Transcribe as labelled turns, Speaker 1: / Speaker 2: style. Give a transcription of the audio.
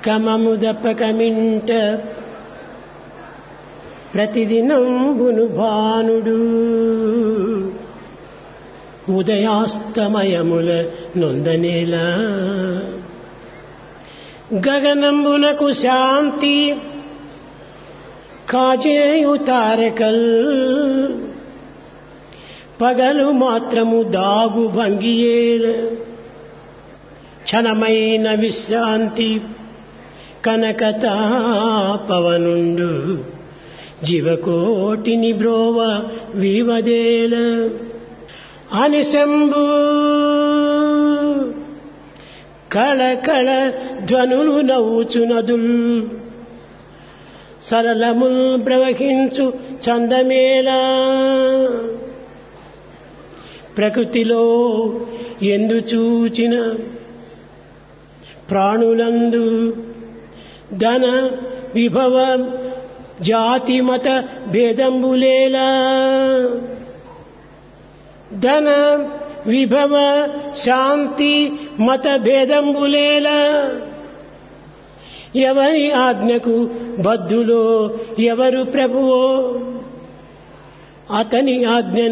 Speaker 1: కమము దప్పకమింట ప్రతిదినంబును భానుడు ఉదయాస్తమయముల నొందనేలా గగనంబునకు శాంతి కాజేయు తారకల్ పగలు మాత్రము దాగు భంగియేల క్షణమైన విశ్రాంతి కనకతాపవనుండు జీవకోటిని బ్రోవ వీవదేల అనిశంభు కళ కళ ధ్వనులు నవ్వుచునదుల్ సరళముల్ ప్రవహించు చందమేలా ప్రకృతిలో ఎందు చూచిన ప్రాణులందు ధన విభవ జాతి మత భేదంబులేలా ధన విభవ శాంతి మత భేదంబులేలా ఎవరి ఆజ్ఞకు బద్ధులో ఎవరు ప్రభువో అతని ఆజ్ఞ